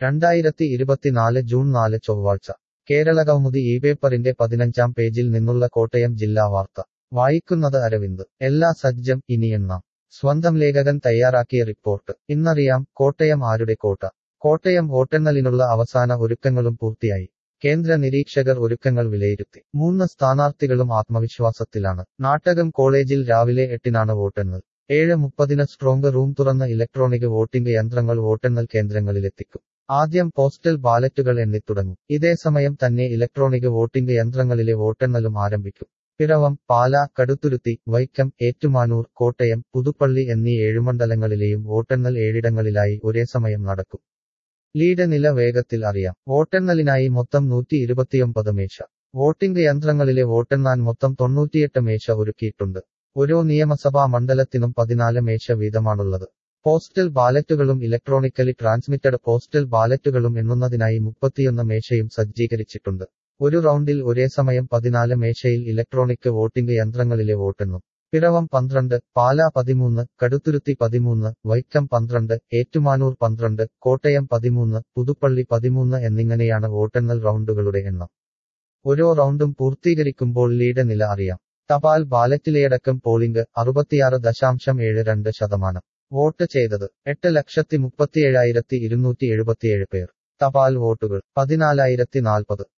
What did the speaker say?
രണ്ടായിരത്തി ഇരുപത്തിനാല് ജൂൺ നാല് ചൊവ്വാഴ്ച കേരളകൗമുദി ഈ പേപ്പറിന്റെ പതിനഞ്ചാം പേജിൽ നിന്നുള്ള കോട്ടയം ജില്ലാ വാർത്ത വായിക്കുന്നത് അരവിന്ദ് എല്ലാ സജ്ജം ഇനി എണ്ണാം സ്വന്തം ലേഖകൻ തയ്യാറാക്കിയ റിപ്പോർട്ട് ഇന്നറിയാം കോട്ടയം ആരുടെ കോട്ട കോട്ടയം വോട്ടെണ്ണലിനുള്ള അവസാന ഒരുക്കങ്ങളും പൂർത്തിയായി കേന്ദ്ര നിരീക്ഷകർ ഒരുക്കങ്ങൾ വിലയിരുത്തി മൂന്ന് സ്ഥാനാർത്ഥികളും ആത്മവിശ്വാസത്തിലാണ് നാട്ടകം കോളേജിൽ രാവിലെ എട്ടിനാണ് വോട്ടെണ്ണൽ ഏഴ് മുപ്പതിന് സ്ട്രോങ് റൂം തുറന്ന ഇലക്ട്രോണിക് വോട്ടിംഗ് യന്ത്രങ്ങൾ വോട്ടെണ്ണൽ കേന്ദ്രങ്ങളിലെത്തിക്കും ആദ്യം പോസ്റ്റൽ ബാലറ്റുകൾ എണ്ണിത്തുടങ്ങും ഇതേസമയം തന്നെ ഇലക്ട്രോണിക് വോട്ടിംഗ് യന്ത്രങ്ങളിലെ വോട്ടെണ്ണലും ആരംഭിക്കും പിറവം പാല കടുത്തുരുത്തി വൈക്കം ഏറ്റുമാനൂർ കോട്ടയം പുതുപ്പള്ളി എന്നീ ഏഴുമണ്ഡലങ്ങളിലെയും വോട്ടെണ്ണൽ ഏഴിടങ്ങളിലായി ഒരേ സമയം നടക്കും ലീഡ് നില വേഗത്തിൽ അറിയാം വോട്ടെണ്ണലിനായി മൊത്തം നൂറ്റി ഇരുപത്തിയൊമ്പത് മേശ വോട്ടിംഗ് യന്ത്രങ്ങളിലെ വോട്ടെണ്ണാൻ മൊത്തം തൊണ്ണൂറ്റിയെട്ട് മേശ ഒരുക്കിയിട്ടുണ്ട് ഓരോ നിയമസഭാ മണ്ഡലത്തിനും പതിനാല് മേശ വീതമാണുള്ളത് പോസ്റ്റൽ ബാലറ്റുകളും ഇലക്ട്രോണിക്കലി ട്രാൻസ്മിറ്റഡ് പോസ്റ്റൽ ബാലറ്റുകളും എണ്ണുന്നതിനായി മുപ്പത്തിയൊന്ന് മേശയും സജ്ജീകരിച്ചിട്ടുണ്ട് ഒരു റൗണ്ടിൽ ഒരേ സമയം പതിനാല് മേശയിൽ ഇലക്ട്രോണിക് വോട്ടിംഗ് യന്ത്രങ്ങളിലെ വോട്ടെണ്ണും പിറവം പന്ത്രണ്ട് പാല പതിമൂന്ന് കടുത്തുരുത്തി പതിമൂന്ന് വൈക്കം പന്ത്രണ്ട് ഏറ്റുമാനൂർ പന്ത്രണ്ട് കോട്ടയം പതിമൂന്ന് പുതുപ്പള്ളി പതിമൂന്ന് എന്നിങ്ങനെയാണ് വോട്ടെണ്ണൽ റൗണ്ടുകളുടെ എണ്ണം ഓരോ റൗണ്ടും പൂർത്തീകരിക്കുമ്പോൾ ലീഡ് നില അറിയാം തപാൽ ബാലറ്റിലെയടക്കം പോളിംഗ് അറുപത്തിയാറ് ദശാംശം ഏഴ് രണ്ട് ശതമാനം വോട്ട് ചെയ്തത് എട്ട് ലക്ഷത്തി മുപ്പത്തിയേഴായിരത്തി ഇരുന്നൂറ്റി എഴുപത്തിയേഴ് പേർ തപാൽ വോട്ടുകൾ പതിനാലായിരത്തി നാൽപ്പത്